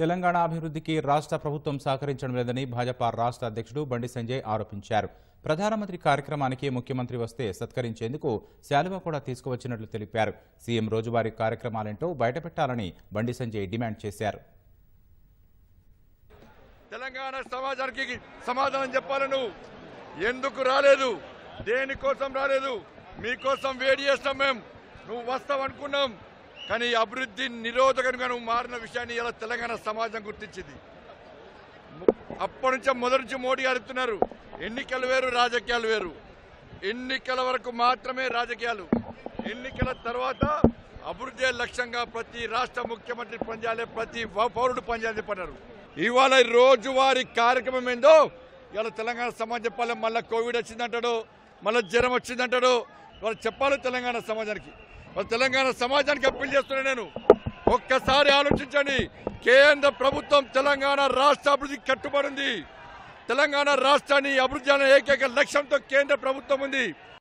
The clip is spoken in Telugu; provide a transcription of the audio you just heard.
తెలంగాణ అభివృద్ధికి రాష్ట్ర ప్రభుత్వం సహకరించడం లేదని భాజపా రాష్ట్ర అధ్యక్షుడు బండి సంజయ్ ఆరోపించారు ప్రధానమంత్రి కార్యక్రమానికి ముఖ్యమంత్రి వస్తే సత్కరించేందుకు శాలువా కూడా తీసుకువచ్చినట్లు తెలిపారు సీఎం రోజువారీ కార్యక్రమాలేంటో బయటపెట్టాలని బండి సంజయ్ డిమాండ్ చేశారు తెలంగాణ సమాజానికి సమాధానం చెప్పాలి నువ్వు ఎందుకు రాలేదు దేనికోసం రాలేదు మీకోసం వేడి చేస్తాం మేము నువ్వు వస్తావు అనుకున్నాం కానీ ఈ అభివృద్ధి నిరోధకంగా నువ్వు మారిన విషయాన్ని ఇలా తెలంగాణ సమాజం గుర్తించింది అప్పటి నుంచే మొదటి నుంచి మోడీ గారు చెప్తున్నారు ఎన్నికలు వేరు రాజకీయాలు వేరు ఎన్నికల వరకు మాత్రమే రాజకీయాలు ఎన్నికల తర్వాత అభివృద్ధి లక్ష్యంగా ప్రతి రాష్ట్ర ముఖ్యమంత్రి పనిచేయాలి ప్రతి వ- పౌరుడు పనిచేయాలని చెప్పన్నారు ఇవాళ ఈ రోజువారీ కార్యక్రమం ఏందో ఇవాళ తెలంగాణ సమాజం చెప్పాలి మళ్ళీ కోవిడ్ వచ్చిందంటాడు మళ్ళీ జ్వరం వచ్చిందంటాడు వాళ్ళు చెప్పాలి తెలంగాణ సమాజానికి వాళ్ళ తెలంగాణ సమాజానికి అప్పీల్ చేస్తున్నా నేను ఒక్కసారి ఆలోచించండి కేంద్ర ప్రభుత్వం తెలంగాణ రాష్ట్ర అభివృద్ధికి కట్టుబడి ఉంది తెలంగాణ రాష్ట్రాన్ని అభివృద్ధి అనే ఏకైక లక్ష్యంతో కేంద్ర ప్రభుత్వం ఉంది